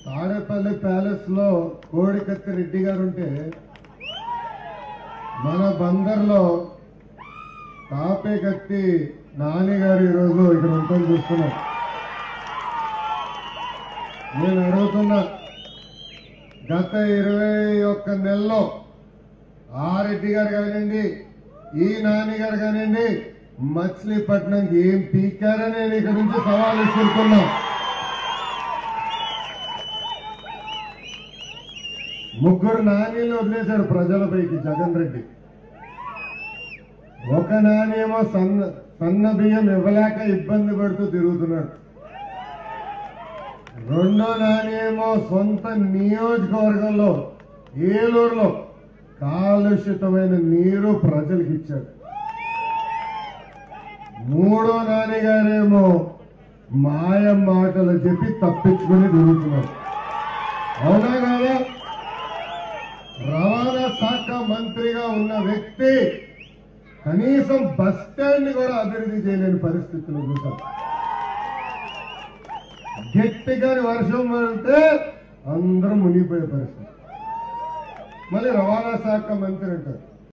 Tadepalli palace లో కోడికత్తి రెడ్డి గారు ఉంటే మన బందర్లో తాపే కత్తి నాని గారు ఈరోజు ఇక్కడ ఉంటాం చూస్తున్నాం నేను అడుగుతున్నా గత ఇరవై ఒక్క నెలలో ఆ రెడ్డి గారు కానివ్వండి ఈ నాని గారు కానివ్వండి మచిలీపట్నంకి ఏం పీకారని నేను ఇక్కడ నుంచి సవాల్ విసురుతున్నా ముగ్గురు నానీలు వదిలేశాడు ప్రజలపైకి జగన్ రెడ్డి ఒక నాణ్యేమో సన్న సన్న బియ్యం ఇవ్వలేక ఇబ్బంది పడుతూ తిరుగుతున్నాడు రెండో నాణ్యేమో సొంత నియోజకవర్గంలో ఏలూరులో కాలుష్యతమైన నీరు ప్రజలకు ఇచ్చాడు మూడో నాని గారేమో మాయ మాటలు చెప్పి తప్పించుకుని తిరుగుతున్నారు అవునా కాదా రవాణా శాఖ మంత్రిగా ఉన్న వ్యక్తి కనీసం బస్ స్టాండ్ కూడా అభివృద్ధి చేయలేని పరిస్థితులు చూసాం గట్టిగా వర్షం పడితే అందరం మునిగిపోయే పరిస్థితి మళ్ళీ రవాణా శాఖ మంత్రి అంటారు